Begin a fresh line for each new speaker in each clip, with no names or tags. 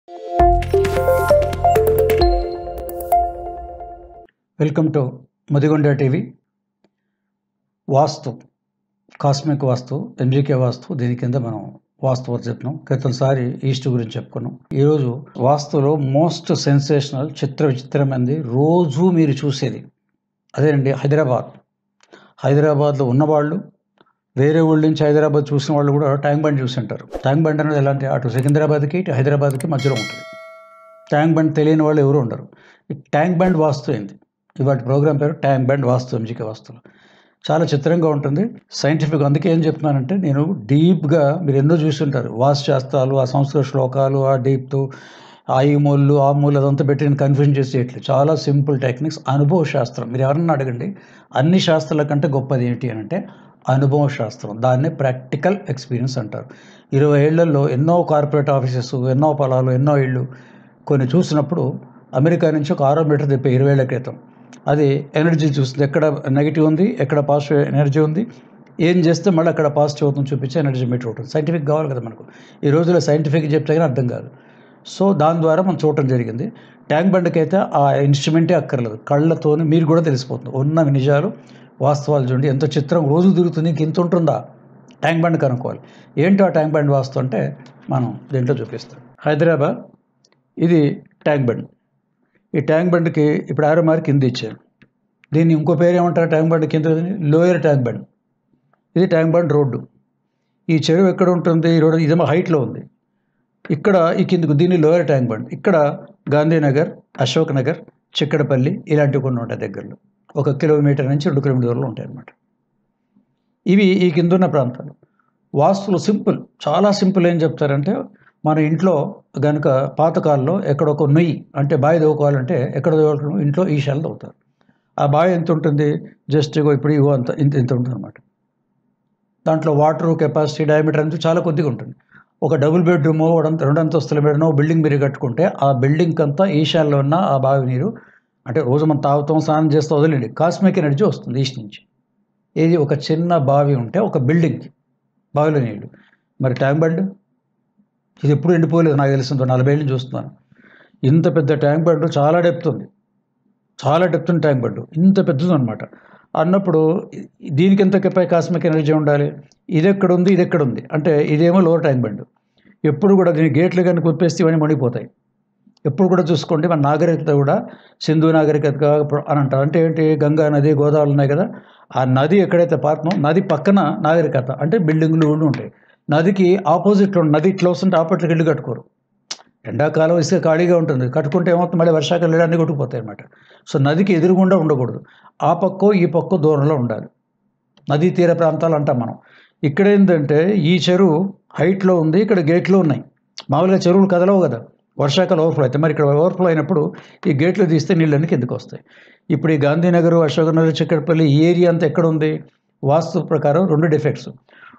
Welcome to Mudigonda TV vastu cosmic vastu MGK vastu దీని కింద మనం వాస్తు వరకు చెప్తున్నాం క్రితంసారి ఈస్ట్ గురించి చెప్పుకున్నాం ఈరోజు వాస్తులో మోస్ట్ సెన్సేషనల్ చిత్ర విచిత్రమైనది రోజు మీరు చూసేది అదేనండి హైదరాబాద్ హైదరాబాద్లో ఉన్నవాళ్ళు వేరే ఊళ్ళ నుంచి హైదరాబాద్ చూసిన వాళ్ళు కూడా ట్యాంక్ బండ్ చూసి ఉంటారు ట్యాంక్ బండ్ అనేది ఎలాంటి అటు సికింద్రాబాద్కి ఇటు హైదరాబాద్కి మధ్యలో ఉంటుంది ట్యాంక్ బండ్ తెలియని వాళ్ళు ఎవరు ఉండరు ఈ ట్యాంక్ బండ్ వాస్తు ఏంది ఇవాటి ప్రోగ్రామ్ పేరు ట్యాంక్ బండ్ వాస్తు ఎంజిక వాస్తులు చాలా చిత్రంగా ఉంటుంది సైంటిఫిక్ అందుకే ఏం చెప్తున్నానంటే నేను డీప్గా మీరు ఎన్నో చూస్తుంటారు వాస్తు శాస్త్రాలు ఆ సంస్కృత శ్లోకాలు ఆ డీప్తో ఆ ఈ మూలు ఆ మూలు అదంతా పెట్టి నేను కన్ఫ్యూజన్ చేసేయట్లేదు చాలా సింపుల్ టెక్నిక్స్ అనుభవ శాస్త్రం మీరు ఎవరన్నా అడగండి అన్ని శాస్త్రాల కంటే గొప్పది ఏంటి అని అంటే అనుభవ శాస్త్రం దాన్నే ప్రాక్టికల్ ఎక్స్పీరియన్స్ అంటారు ఇరవై ఏళ్లలో ఎన్నో కార్పొరేట్ ఆఫీసెస్ ఎన్నో పొలాలు ఎన్నో ఇళ్ళు కొన్ని చూసినప్పుడు అమెరికా నుంచి ఒక ఆరో మీటర్ తెప్పే ఇరవై ఏళ్ల క్రితం అది ఎనర్జీ చూస్తుంది ఎక్కడ నెగిటివ్ ఉంది ఎక్కడ పాజిటివ్ ఎనర్జీ ఉంది ఏం చేస్తే మళ్ళీ అక్కడ పాజిటివ్ అవుతుంది చూపించే ఎనర్జీ మీటర్ ఉంటుంది సైంటిఫిక్ కావాలి కదా మనకు ఈ రోజుల్లో సైంటిఫిక్ చెప్తే కానీ అర్థం కాదు సో దాని ద్వారా మనం చూడటం జరిగింది ట్యాంక్ బండ్కి అయితే ఆ ఇన్స్ట్రుమెంటే అక్కర్లేదు కళ్ళతోని మీరు కూడా తెలిసిపోతుంది ఉన్న నిజాలు వాస్తవాలు చూడండి ఎంత చిత్రం రోజు తిరుగుతుంది ఇంక ఇంత ఉంటుందా ట్యాంక్ బండ్ కనుక్కోవాలి ఏంటో ఆ ట్యాంక్ బండ్ వాస్తు అంటే మనం దీంట్లో చూపిస్తాం హైదరాబాద్ ఇది ట్యాంక్ బండ్ ఈ ట్యాంక్ బండ్కి ఇప్పుడు ఆరో మార్క్ కింద ఇచ్చారు దీన్ని ఇంకో పేరు ఏమంటారు ట్యాంక్ బండ్ కింద లోయర్ ట్యాంక్ బండ్ ఇది ట్యాంక్ బండ్ రోడ్డు ఈ చెరువు ఎక్కడ ఉంటుంది ఈ రోడ్డు ఇదేమో హైట్లో ఉంది ఇక్కడ ఈ కిందకు దీన్ని లోయర్ ట్యాంక్ బండ్ ఇక్కడ గాంధీనగర్ అశోక్ నగర్ చిక్కడపల్లి ఇలాంటివి కొన్ని ఉంటాయి దగ్గరలో ఒక కిలోమీటర్ నుంచి రెండు కిలోమీటర్ దూరంలో ఉంటాయి అన్నమాట ఇవి ఈ కింద ఉన్న ప్రాంతాలు వాస్తులు సింపుల్ చాలా సింపుల్ ఏం చెప్తారంటే మన ఇంట్లో కనుక పాతకాలంలో ఎక్కడ ఒక నొయ్యి అంటే బావి తవ్వుకోవాలంటే ఎక్కడ తవ్వుకోవాలి ఇంట్లో ఈశాలు తవ్వుతారు ఆ బావి ఎంత ఉంటుంది జస్ట్ ఇగో ఇప్పుడు ఇగో అంత ఇంత ఇంత ఉంటుంది అనమాట దాంట్లో వాటర్ కెపాసిటీ డయామీటర్ అంతా చాలా కొద్దిగా ఉంటుంది ఒక డబుల్ బెడ్రూమ్ రెండు అంతస్తుల మీదనో బిల్డింగ్ మీరు కట్టుకుంటే ఆ బిల్డింగ్ అంతా ఈశాన్యంలో ఉన్న ఆ బావి నీరు అంటే రోజు మనం తాగుతాం స్నానం చేస్తూ వదిలేండి కాస్మిక్ ఎనర్జీ వస్తుంది ఈస్ట్ నుంచి ఇది ఒక చిన్న బావి ఉంటే ఒక బిల్డింగ్కి బావిలో నీళ్ళు మరి ట్యాంక్ బండ్ ఇది ఎప్పుడు ఎండిపోలేదు నాకు తెలిసిందో నలభై ఏళ్ళు చూస్తున్నాను ఇంత పెద్ద ట్యాంక్ బండ్ చాలా డెప్త్ ఉంది చాలా డెప్త్ ఉంది ట్యాంక్ బండ్ ఇంత పెద్దది అనమాట అన్నప్పుడు దీనికి ఎంత కెపై కాస్మిక్ ఎనర్జీ ఉండాలి ఇది ఎక్కడ ఉంది ఇది ఎక్కడ ఉంది అంటే ఇదేమో లోవర్ ట్యాంక్ బండ్ ఎప్పుడు కూడా దీని గేట్లు కానీ కుప్పేస్తే ఇవన్నీ మునిగిపోతాయి ఎప్పుడు కూడా చూసుకోండి మన నాగరికత కూడా సింధు నాగరికత అని అంటారు అంటే ఏంటి గంగా నది గోదావరి ఉన్నాయి కదా ఆ నది ఎక్కడైతే పారుతుందో నది పక్కన నాగరికత అంటే బిల్డింగ్లు ఉండి ఉంటాయి నదికి ఆపోజిట్లో నది ఇట్లా వస్తుంటే ఆపోజిట్కి ఇల్లు కట్టుకోరు ఎండాకాలం ఇసుక ఖాళీగా ఉంటుంది కట్టుకుంటే ఏమవుతుంది మళ్ళీ వర్షాకాలం అన్నీ కొట్టుకుపోతాయి అనమాట సో నదికి ఎదురుగుండా ఉండకూడదు ఆ పక్కో ఈ పక్కో దూరంలో ఉండాలి నదీ తీర ప్రాంతాలు అంటాం మనం ఇక్కడ ఏంటంటే ఈ చెరువు హైట్లో ఉంది ఇక్కడ గేట్లు ఉన్నాయి మామూలుగా చెరువులు కదలవు కదా వర్షాకాలం ఓవర్ఫ్లో అయితే మరి ఇక్కడ ఓవర్ఫ్లో అయినప్పుడు ఈ గేట్లు తీస్తే నీళ్ళన్నీ కిందకు వస్తాయి ఇప్పుడు ఈ గాంధీనగర్ అశోకనగర్ చిక్కడపల్లి ఈ ఏరియా అంతా ఎక్కడ ఉంది వాస్తు ప్రకారం రెండు డిఫెక్ట్స్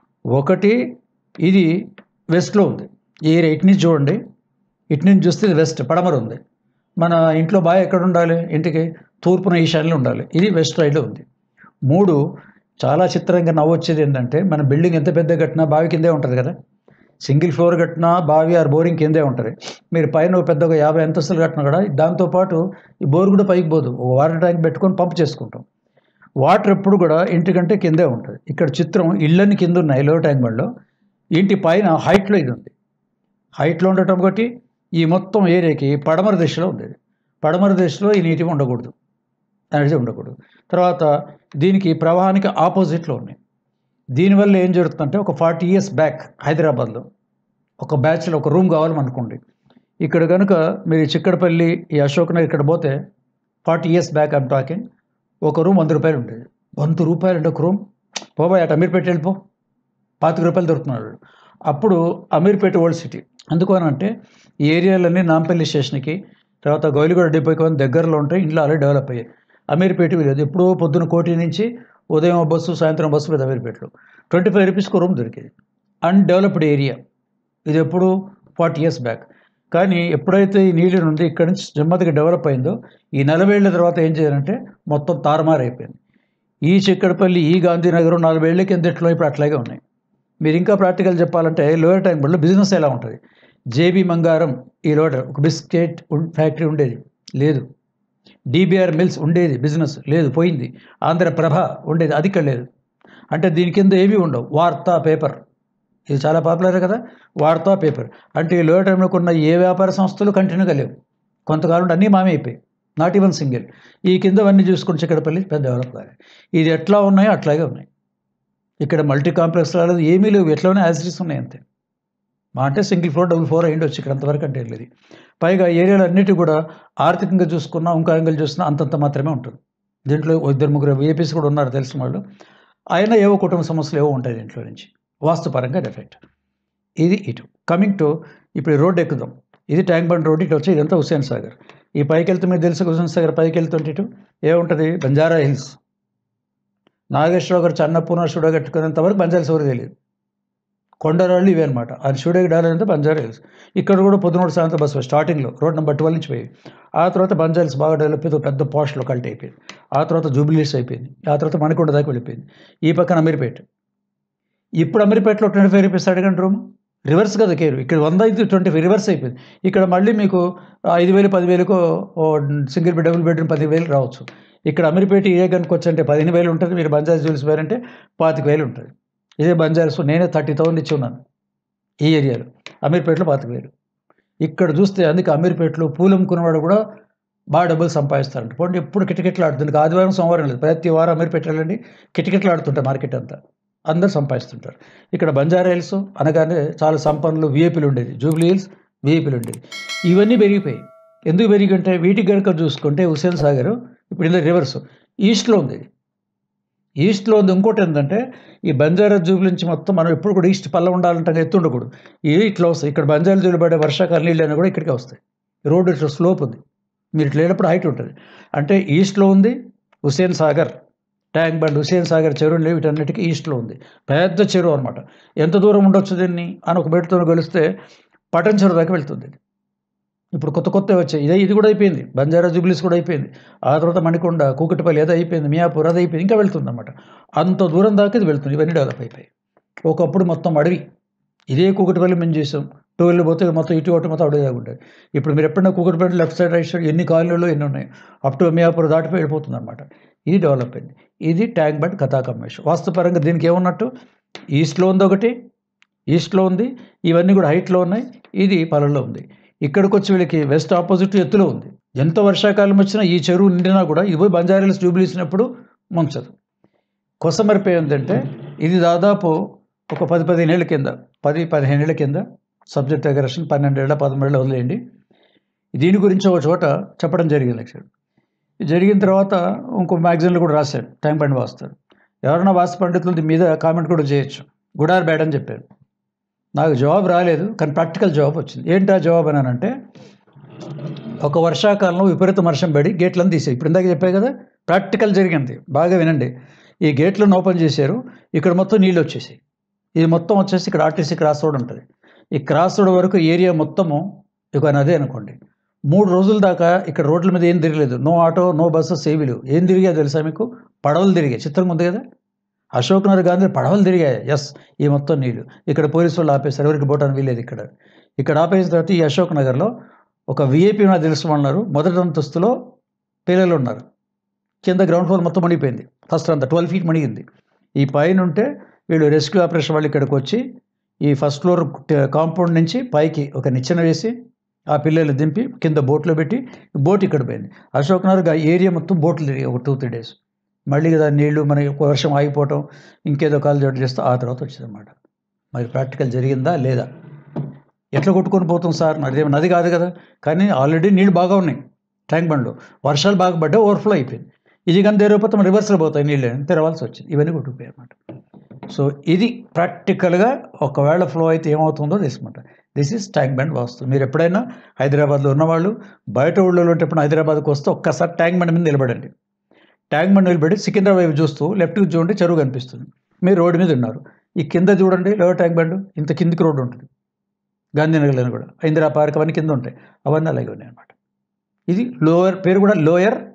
ఒకటి ఇది వెస్ట్లో ఉంది ఈ ఏరియా ఇటు నుంచి చూడండి ఇటు నుంచి చూస్తే వెస్ట్ పడమర ఉంది మన ఇంట్లో బాగా ఎక్కడ ఉండాలి ఇంటికి తూర్పున ఈశాన్యంలో ఉండాలి ఇది వెస్ట్ సైడ్లో ఉంది మూడు చాలా చిత్రంగా నవ్వొచ్చేది ఏంటంటే మన బిల్డింగ్ ఎంత పెద్ద కట్టినా బావి కిందే ఉంటుంది కదా సింగిల్ ఫ్లోర్ కట్టినా బావి ఆర్ బోరింగ్ కిందే ఉంటుంది మీరు పైన పెద్దగా యాభై అంతస్తులు కట్టినా కూడా దాంతోపాటు ఈ బోర్ కూడా పైకి పోదు ఒక వాటర్ ట్యాంక్ పెట్టుకొని పంప్ చేసుకుంటాం వాటర్ ఎప్పుడు కూడా ఇంటికంటే కిందే ఉంటుంది ఇక్కడ చిత్రం ఇళ్ళని కింద ఉన్నాయి లో ట్యాంక్ బండ్లో ఇంటి పైన హైట్లో ఇది ఉంది హైట్లో ఉండటం బట్టి ఈ మొత్తం ఏరియాకి పడమర దిశలో ఉంది పడమర దిశలో ఈ నీటి ఉండకూడదు ఎనర్జీ ఉండకూడదు తర్వాత దీనికి ప్రవాహానికి ఆపోజిట్లో ఉన్నాయి దీనివల్ల ఏం జరుగుతుందంటే ఒక ఫార్టీ ఇయర్స్ బ్యాక్ హైదరాబాద్లో ఒక బ్యాచ్లో ఒక రూమ్ కావాలని అనుకోండి ఇక్కడ కనుక మీరు చిక్కడపల్లి ఈ అశోక్ నగర్ ఇక్కడ పోతే forty years back I'm talking ఒక రూమ్ వంద రూపాయలు ఉండేది వంద రూపాయలు అంటే ఒక రూమ్ పోబాయ్ అటు అమీర్పేట వెళ్ళిపో పాతిక రూపాయలు దొరుకుతున్నాడు అప్పుడు అమీర్పేట ఓల్డ్ సిటీ అందుకోనంటే ఈ ఏరియాలన్నీ నాంపల్లి స్టేషన్కి తర్వాత గౌలిగూడ డిపోకి దగ్గరలో ఉంటాయి ఇంట్లో ఆల్రెడీ డెవలప్ అయ్యాయి అమీర్పేట వెళ్ళేది ఎప్పుడో పొద్దున కోటి నుంచి ఉదయం బస్సు సాయంత్రం బస్సు మీద అమీర్పేటలో ట్వంటీ ఫైవ్ రూపీస్కి రూమ్ దొరికేది అన్డెవలప్డ్ ఏరియా ఇది ఎప్పుడు ఫార్టీ ఇయర్స్ బ్యాక్ కానీ ఎప్పుడైతే ఈ నీళ్ళు నుండి ఇక్కడి నుంచి నెమ్మదిగా డెవలప్ అయిందో ఈ నలభై ఏళ్ళ తర్వాత ఏం చేయాలంటే మొత్తం తారుమారైపోయింది ఈ చిక్కడపల్లి ఈ గాంధీనగర్ నలభై ఏళ్ళ కిందట్లో ఇప్పుడు అట్లాగే ఉన్నాయి మీరు ఇంకా ప్రాక్టికల్ చెప్పాలంటే లోయర్ ట్యాంక్ బండ్లో బిజినెస్ ఎలా ఉంటుంది జేబీ మంగారం ఈ లోట ఒక బిస్కెట్ ఉన్- ఫ్యాక్టరీ ఉండేది లేదు డిబిఆర్ మిల్స్ ఉండేది బిజినెస్ లేదు పోయింది ఆంధ్రప్రభ ఉండేది అది ఇక్కడ లేదు అంటే దీని కింద ఏమీ ఉండవు వార్తా పేపర్ ఇది చాలా పాపులర్ కదా వార్తా పేపర్ అంటే ఈ లో టైంలో ఉన్న ఏ వ్యాపార సంస్థలు కంటిన్యూగా లేవు కొంతకాలం ఉండి అన్నీ మామే అయిపోయాయి నాట్ ఈవెన్ సింగిల్ ఈ కింద అవన్నీ చూసుకుని చిక్కడపల్లి పెద్ద డెవలప్ కాలేదు ఇది ఎట్లా ఉన్నాయో అట్లాగే ఉన్నాయి ఇక్కడ మల్టీ కాంప్లెక్స్ రాలేదు ఏమీ లేవు ఎట్లా ఉన్నాయి యాసిటీస్ ఉన్నాయి అంతే మా అంటే సింగిల్ ఫ్లోర్ డబుల్ ఫ్లోర్ అయ్యిండి వచ్చి ఇక్కడ అంతవరకు అంటే లేదు పైగా ఏరియాలు అన్నిటి కూడా ఆర్థికంగా చూసుకున్నా ఇంకా యాంగిల్ చూసినా అంతంత మాత్రమే ఉంటుంది దీంట్లో ఓ ఇద్దరు ముగ్గురు ఏపీస్ కూడా ఉన్నారు తెలిసిన వాళ్ళు అయినా ఏవో కుటుంబ సమస్యలు ఏవో ఉంటాయి దీంట్లో నుంచి వాస్తుపరంగా డెఫెక్ట్ ఇది ఇటు కమింగ్ టు ఇప్పుడు ఈ రోడ్ ఎక్కుదాం ఇది ట్యాంక్ బండ్ రోడ్ ఇటు వచ్చి ఇదంతా హుస్సేన్ సాగర్ ఈ పైకి వెళ్తే మీరు తెలుసు హుస్సేన్ సాగర్ పైకి వెళ్తుంటే ఇటు ఏముంటుంది బంజారా హిల్స్ నాగేశ్వరరావు గారు చన్నపూర్ణ షూడో కట్టుకునేంత వరకు బంజారా సూర్య తెలియదు కొండరాళ్ళు ఇవే అనమాట అది షూడేకి డాలంటే బంజారా హిల్స్ ఇక్కడ కూడా పొద్దునోడు సాయంత్రం బస్సు స్టార్టింగ్లో రోడ్ నెంబర్ ట్వెల్వ్ నుంచి పోయి ఆ తర్వాత బంజారా హిల్స్ బాగా డెవలప్ అయితే పెద్ద పాష్ లొకాలిటీ అయిపోయింది ఆ తర్వాత జూబిలీస్ అయిపోయింది ఆ తర్వాత మణికొండ దాకా వెళ్ళిపోయింది ఈ పక్కన అమీర్పేట ఇప్పుడు అమీర్పేటలో ట్వంటీ ఫైవ్ రూపీస్ అడగండి రూమ్ రివర్స్ కదా కేరు ఇక్కడ వంద అయితే ట్వంటీ ఫైవ్ రివర్స్ అయిపోయింది ఇక్కడ మళ్ళీ మీకు ఐదు వేలు పదివేలకు సింగిల్ బెడ్ డబుల్ బెడ్రూమ్ పదివేలు రావచ్చు ఇక్కడ అమీర్పేట ఏ గనుక వచ్చంటే పదిహేను వేలు ఉంటుంది మీరు బంజారా జ్యూల్స్ వేరంటే పాతిక వేలు ఉంటుంది ఇదే బంజారాస్ నేనే థర్టీ థౌసండ్ ఇచ్చి ఉన్నాను ఈ ఏరియాలో అమీర్పేటలో పాతిక వేలు ఇక్కడ చూస్తే అందుకే అమీర్పేటలో పూలు అమ్ముకున్నవాడు కూడా బాగా డబ్బులు సంపాదిస్తారంట పోండి ఎప్పుడు కిటకిటలాడుతుంది ఇంకా ఆదివారం సోమవారం లేదు ప్రతి వారం అమీర్పేట వెళ్ళండి కిటకిటలాడుతుంటాయి మార్కెట్ అంతా అందరు సంపాదిస్తుంటారు ఇక్కడ బంజారా హిల్స్ అనగానే చాలా సంపన్నులు విఐపీలు ఉండేది జూబ్లీ హిల్స్ విఐపీలు ఉండేది ఇవన్నీ పెరిగిపోయాయి ఎందుకు పెరిగింటే వీటికి కనుక చూసుకుంటే హుసేన్ సాగర్ ఇప్పుడు ఇలా రివర్స్ ఈస్ట్లో ఉంది ఇది. ఈస్ట్లో ఉంది ఇంకోటి ఏంటంటే ఈ బంజారా జూబిలీ నుంచి మొత్తం మనం ఎప్పుడు కూడా ఈస్ట్ పల్ల ఉండాలంటే ఎత్తు ఉండకూడదు ఇవి ఇట్లా వస్తాయి ఇక్కడ బంజారా జూబిలీ పడే వర్షాకాలం నీళ్ళు అయినా కూడా ఇక్కడికే వస్తాయి రోడ్డు ఇట్లా స్లోప్ ఉంది మీరు ఇట్లా లేనప్పుడు హైట్ ఉంటుంది అంటే ఈస్ట్లో ఉంది హుసేన్ సాగర్ ట్యాంక్ బండ్ హుసేన్ సాగర్ చెరువు లేవు వీటన్నిటికీ ఈస్ట్లో ఉంది పెద్ద చెరువు అనమాట ఎంత దూరం ఉండొచ్చు దీన్ని అని ఒక బెడ్తో కొలిస్తే పటన్ చెరువు దాకా వెళ్తుంది ఇది. ఇప్పుడు కొత్త కొత్త వచ్చాయి ఇదే ఇది కూడా అయిపోయింది బంజారా జూబ్లీస్ కూడా అయిపోయింది ఆ తర్వాత మణికొండ కూకటిపల్లి ఏదో అయిపోయింది మియాపూర్ అది అయిపోయింది ఇంకా వెళ్తుంది అనమాట అంత దూరం దాకా ఇది వెళ్తుంది ఇవన్నీ డెవలప్ అయిపోయాయి ఒకప్పుడు మొత్తం అడవి ఇదే కూకటిపల్లి మేము చేసాం టూ వీలర్ పోతే మొత్తం ఇటు ఒకటి మొత్తం అడవి దాకా ఉంటుంది ఇప్పుడు మీరు ఎప్పుడైనా Kukatpally left side right side ఎన్ని కాలనీలు ఎన్ని ఉన్నాయి అప్ టు మియాపూర్ దాటిపోయి వెళ్ళిపోతుంది అనమాట ఇది డెవలప్ అయింది ఇది ట్యాంక్ బండ్ కథా కమ్మేష్ వాస్తుపరంగా దీనికి ఏమున్నట్టు ఈస్ట్లో ఉంది ఒకటి ఈస్ట్లో ఉంది ఇవన్నీ కూడా హైట్లో ఉన్నాయి ఇది పొలంలో ఉంది ఇక్కడికి వచ్చి వీళ్ళకి వెస్ట్ ఆపోజిట్ ఎత్తులో ఉంది ఎంత వర్షాకాలం వచ్చినా ఈ చెరువు నిండినా కూడా ఇది పోయి బంజారాహిల్స్ జూబిలీసినప్పుడు ముంచదు కొసమరిపోయి ఏంటంటే ఇది దాదాపు ఒక పది పదిహేను ఏళ్ళ కింద పది పదిహేను ఏళ్ళ కింద సబ్జెక్ట్ అగ్రెషన్ పన్నెండేళ్ళ పదమూడేళ్ళ వదిలేయండి దీని గురించి ఒక చోట చెప్పడం జరిగింది యాక్చువల్ ఇది జరిగిన తర్వాత ఇంకో మ్యాగజైన్లో కూడా రాశాడు టైం పండి వాస్తాడు ఎవరైనా వాస్తు పండితులు దీని మీద కామెంట్ కూడా చేయొచ్చు గుడ్ ఆర్ బ్యాడ్ అని చెప్పారు నాకు జవాబు రాలేదు కానీ ప్రాక్టికల్ జవాబు వచ్చింది ఏంటి ఆ జవాబు అని అంటే ఒక వర్షాకాలంలో విపరీత వర్షం పడి గేట్లను తీసాయి ఇప్పుడు ఇందాక చెప్పాయి కదా ప్రాక్టికల్ జరిగింది బాగా వినండి ఈ గేట్లను ఓపెన్ చేశారు ఇక్కడ మొత్తం నీళ్ళు వచ్చేసాయి ఇది మొత్తం వచ్చేసి ఇక్కడ ఆర్టీసీ క్రాస్ రోడ్ ఉంటుంది ఈ క్రాస్ రోడ్ వరకు ఏరియా మొత్తము ఇక నదే అనుకోండి మూడు రోజుల దాకా ఇక్కడ రోడ్ల మీద ఏం తిరగలేదు నో ఆటో నో బస్సెస్ ఏవి లేవు ఏం తిరిగా తెలుసా మీకు పడవలు తిరిగాయి చిత్రంగా ఉంది కదా అశోక్ నగర్ గాంధీ పడవలు తిరిగాయి ఎస్ ఈ మొత్తం నీళ్ళు ఇక్కడ పోలీసు వాళ్ళు ఆపేశారు ఎవరికి పోవటానికి వీలేదు ఇక్కడ ఇక్కడ ఆపేసిన తర్వాత ఈ అశోక్ నగర్లో ఒక విఐపి నాకు తెలుసు ఉన్నారు మొదటి అంతస్తులో పిల్లలు ఉన్నారు కింద గ్రౌండ్ ఫ్లోర్ మొత్తం మునిగిపోయింది ఫస్ట్ అంతా ట్వెల్వ్ ఫీట్ మునిగింది ఈ పైన ఉంటే వీళ్ళు రెస్క్యూ ఆపరేషన్ వాళ్ళు ఇక్కడికి వచ్చి ఈ ఫస్ట్ ఫ్లోర్ కాంపౌండ్ నుంచి పైకి ఒక నిచ్చెన వేసి ఆ పిల్లలు దింపి కింద బోట్లో పెట్టి బోట్ ఇక్కడ పోయింది అశోక్ నగర్ ఆ ఏరియా మొత్తం బోట్లు తిరిగాయి ఒక టూ త్రీ డేస్ మళ్ళీ కదా నీళ్లు మనకి ఒక వర్షం ఆగిపోవటం ఇంకేదో కాలు జోటు చేస్తే ఆ తర్వాత వచ్చిందన్నమాట మరి ప్రాక్టికల్ జరిగిందా లేదా ఎట్లా కొట్టుకొని పోతాం సార్ నది నది కాదు కదా కానీ ఆల్రెడీ నీళ్ళు బాగా ఉన్నాయి ట్యాంక్ బండ్లో వర్షాలు బాగా పడ్డా ఓవర్ఫ్లో అయిపోయింది ఇది కానీ తెరవకపోతే మన రివర్స్లో పోతాయి నీళ్ళు తెరవాల్సి వచ్చింది ఇవన్నీ కొట్టుకుపోయాయి అన్నమాట సో ఇది ప్రాక్టికల్గా ఒకవేళ ఫ్లో అయితే ఏమవుతుందో తెలుసుకుంటా this is tank bund vastu మీరు ఎప్పుడైనా హైదరాబాద్లో ఉన్నవాళ్ళు బయట ఊళ్ళో ఉంటే ఎప్పుడు హైదరాబాద్కి వస్తే ఒక్కసారి ట్యాంక్ బండ్ మీద నిలబడండి ట్యాంక్ బండ్ నిలబడి సికింద్రాబాద్ వైపు చూస్తూ లెఫ్ట్కి చూడండి చెరువు కనిపిస్తుంది మీరు రోడ్డు మీద ఉన్నారు ఈ కింద చూడండి లోవర్ ట్యాంక్ బండ్ ఇంత కిందికి రోడ్డు ఉంటుంది గాంధీనగర్లో కూడా ఇందిరా పార్క్ అవన్నీ కింద ఉంటాయి అవన్నీ అలాగే ఉన్నాయి అనమాట ఇది లోయర్ పేరు కూడా లోయర్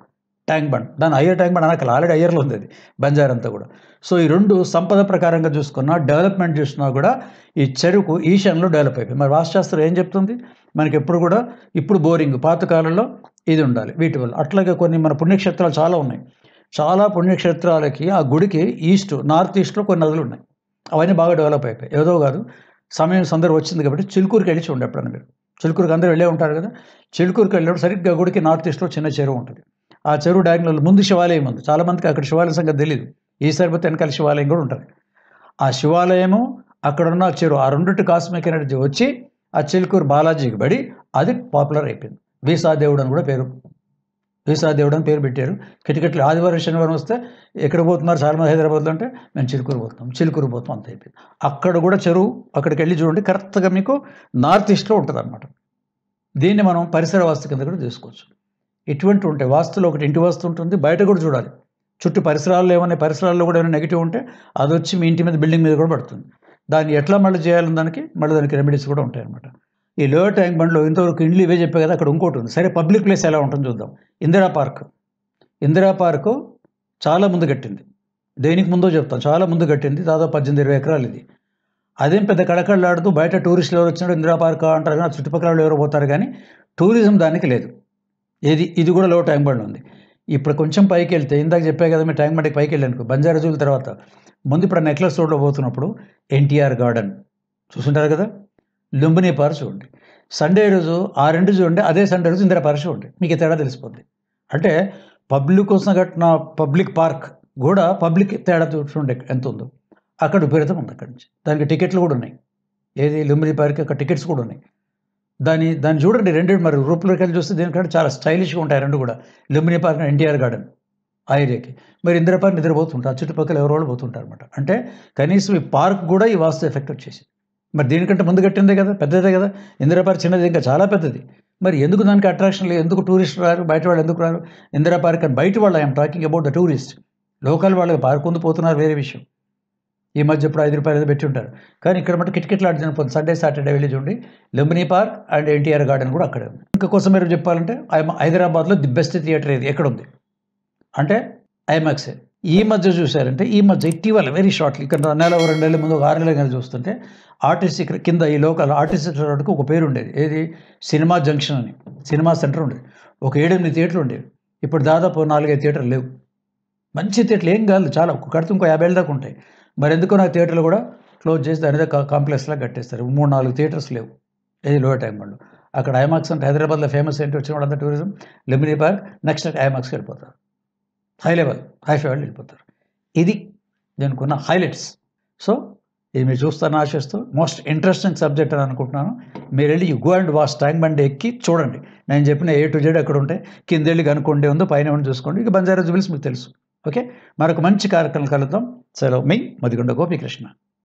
ట్యాంక్ బండ్ దాని అయ్యర్ ట్యాంక్ బండ్ అనకల ఆల్రెడీ అయ్యర్లో ఉంది అది బంజార్ అంతా కూడా సో ఈ రెండు సంపద ప్రకారంగా చూసుకున్నా డెవలప్మెంట్ చూసినా కూడా ఈ చెరుకు ఈశాన్యంలో డెవలప్ అయిపోయింది మరి వాస్తుశాస్త్రం ఏం చెప్తుంది మనకి ఎప్పుడు కూడా ఇప్పుడు బోరింగ్ పాతకాలంలో ఇది ఉండాలి వీటి వల్ల అట్లాగే కొన్ని మన పుణ్యక్షేత్రాలు చాలా ఉన్నాయి చాలా పుణ్యక్షేత్రాలకి ఆ గుడికి ఈస్ట్ నార్త్ ఈస్ట్లో కొన్ని నదులు ఉన్నాయి అవన్నీ బాగా డెవలప్ అయిపోయాయి ఏదో కాదు సమయం సందర్భం వచ్చింది కాబట్టి చిలుకూరుకి వెళ్ళి చూడండి ఎప్పుడన్నా మీరు చిలుకూరుకి అందరూ వెళ్ళే ఉంటారు కదా చిలుకూరుకి వెళ్ళినప్పుడు సరిగ్గా గుడికి నార్త్ ఈస్ట్లో చిన్న చెరువు ఉంటుంది ఆ చెరువు డయాగ్నల్ ముందు శివాలయం ఉంది చాలా మందికి అక్కడ శివాలయం సంగతి తెలియదు ఈసారి పోతే వెనకాల శివాలయం కూడా ఉంటుంది ఆ శివాలయము అక్కడ ఉన్న చెరువు ఆ రెండింటి కాస్మిక్ ఎనర్జీ వచ్చి ఆ చిలుకూరు బాలాజీకి పడి అది పాపులర్ అయిపోయింది వీసా దేవుడు అని కూడా పేరు వీసా దేవుడు అని పేరు పెట్టారు కిటికెట్లు ఆదివారం శనివారం వస్తే ఎక్కడ పోతున్నారు చాలామంది హైదరాబాద్లో అంటే మేము చిలుకూరు పోతున్నాం చిలుకూరు పోతాం అంత అయిపోయింది అక్కడ కూడా చెరువు అక్కడికి వెళ్ళి చూడండి కరెక్ట్గా మీకు నార్త్ ఈస్ట్లో ఉంటుంది అనమాట దీన్ని మనం పరిసర వాస్తు కింద కూడా తీసుకోవచ్చు ఇటువంటి ఉంటాయి వాస్తులో ఒకటి ఇంటి వాస్తు ఉంటుంది బయట కూడా చూడాలి చుట్టూ పరిసరాల్లో ఏమైనా పరిసరాల్లో కూడా ఏమైనా నెగిటివ్ ఉంటే అది వచ్చి మీ ఇంటి మీద బిల్డింగ్ మీద కూడా పడుతుంది దాన్ని ఎట్లా మళ్ళీ చేయాలని దానికి మళ్ళీ దానికి రెమెడీస్ కూడా ఉంటాయి అనమాట ఈ లోయర్ ట్యాంక్ బండ్లో ఇంతవరకు ఇండ్లు ఇవే చెప్పే కదా అక్కడ ఇంకోటి ఉంది సరే పబ్లిక్ ప్లేస్ ఎలా ఉంటుందో చూద్దాం ఇందిరా పార్క్ ఇందిరా పార్కు చాలా ముందు కట్టింది దేనికి ముందో చెప్తాం చాలా ముందు కట్టింది దాదాపు పద్దెనిమిది ఇరవై ఎకరాలు ఇది అదేం పెద్ద కడకళ్ళాడుతూ బయట టూరిస్టులు ఎవరు వచ్చినప్పుడు ఇందిరా పార్క్ అంటారు కానీ ఆ చుట్టుపక్కల వాళ్ళు ఎవరు పోతారు కానీ టూరిజం దానికి లేదు ఏది ఇది కూడా లో ట్యాంక్ బండ్ ఉంది ఇప్పుడు కొంచెం పైకి వెళ్తే ఇందాక చెప్పే కదా మీరు ట్యాంక్ బండ్కి పైకి వెళ్ళాను బంజారా జూల తర్వాత ముందు ఇప్పుడు నెక్లెస్ రోడ్లో పోతున్నప్పుడు ఎన్టీఆర్ గార్డెన్ చూసుంటారు కదా లుంబిని పార్క్ చూడండి సండే రోజు ఆ రెండు చూడండి అదే సండే రోజు ఇందిరా పార్క్ చూడండి మీకు ఈ తేడా తెలిసిపోద్ది అంటే పబ్లిక్ కోసం కట్టిన పబ్లిక్ పార్క్ కూడా పబ్లిక్ తేడా చూడండి ఎంత ఉందో అక్కడ విపరీతం ఉంది అక్కడి నుంచి దానికి టికెట్లు కూడా ఉన్నాయి ఏది లుంబిని పార్క్ అక్కడ టికెట్స్ కూడా ఉన్నాయి దాని దాన్ని చూడండి రెండు మరి రూపులోకి వెళ్ళి చూస్తే దీనికంటే చాలా స్టైలిష్గా ఉంటాయి రెండు కూడా లుంబిని పార్క్ ఎన్టీఆర్ గార్డెన్ ఆ ఏరియాకి మరి ఇందిరా పార్క్ నిద్రపోతుంటారు చుట్టుపక్కల ఎవరో వాళ్ళు పోతుంటారు అనమాట అంటే కనీసం ఈ పార్క్ కూడా ఈ వాస్తు ఎఫెక్ట్ వచ్చేసి మరి దీనికంటే ముందు కట్టిందే కదా పెద్దదే కదా ఇందిరా పార్క్ చిన్నది ఇంకా చాలా పెద్దది మరి ఎందుకు దానికి అట్రాక్షన్ లేదు ఎందుకు టూరిస్ట్ రారు బయట వాళ్ళు ఎందుకు రారు ఇందిరా పార్క్ అని బయట వాళ్ళు I'm talking about the tourist local వాళ్ళకి పార్క్ ఉంది పోతున్నారు వేరే విషయం ఈ మధ్య ఇప్పుడు ఐదు రూపాయలు ఏదో పెట్టి ఉంటారు కానీ ఇక్కడ మటు కిటకిట్లు ఆడుతున్న పోతుంది సండే సాటర్డే వెళ్ళి చూడండి Lumbini park and NTR garden కూడా అక్కడే ఉంది ఇంకా కోసం మీరు చెప్పాలంటే ఐ- హైదరాబాద్లో ది బెస్ట్ థియేటర్ ఇది ఎక్కడ ఉంది అంటే ఐమాక్సే ఈ మధ్య చూశారంటే ఈ మధ్య ఇటీవల వెరీ షార్ట్లీ ఇక్కడ నెల రెండు నెలల ముందు ఒక ఆరు నెలల కింద చూస్తుంటే ఆర్టీసీ ఇక్కడ కింద ఈ లోకల్ ఆర్టీసీ రోడ్డుకి ఒక పేరు ఉండేది ఏది సినిమా జంక్షన్ అని సినిమా సెంటర్ ఉండేది ఒక ఏడెనిమిది థియేటర్లు ఉండేవి ఇప్పుడు దాదాపు నాలుగైదు థియేటర్లు లేవు మంచి థియేటర్లు ఏం కాదు చాలా ఒక కడితే ఇంకో యాభై ఏళ్ళ దాకా ఉంటాయి మరి ఎందుకో నా థియేటర్లు కూడా క్లోజ్ చేసి దాని మీద కాంప్లెక్స్లా కట్టేస్తారు మూడు నాలుగు థియేటర్స్ లేవు ఇది లోయర్ టైం వాళ్ళు అక్కడ ఐమాక్స్ అంటే హైదరాబాద్లో ఫేమస్ ఏంటి వచ్చిన వాళ్ళంతా టూరిజం లిమినీ పార్క్ నెక్స్ట్ ఐమాక్స్కి వెళ్ళిపోతారు హై లెవెల్ హై ఫై వాళ్ళు వెళ్ళిపోతారు ఇది దీనికున్న హైలైట్స్ సో ఇది మీరు చూస్తారని ఆశిస్తూ మోస్ట్ ఇంట్రెస్టింగ్ సబ్జెక్ట్ అని అనుకుంటున్నాను మీరు వెళ్ళి you go and watch tank bund ఎక్కి చూడండి నేను చెప్పిన ఏ టు జెడ్ అక్కడ ఉంటాయి కింద వెళ్ళి కనుక్కోండి ఉందో పైన ఉండి చూసుకోండి ఇక బంజారా జుబిల్స్ మీకు తెలుసు ఓకే మరొక మంచి కార్యక్రమం కలుద్దాం సెలవు మీ మదిగొండ గోపీకృష్ణ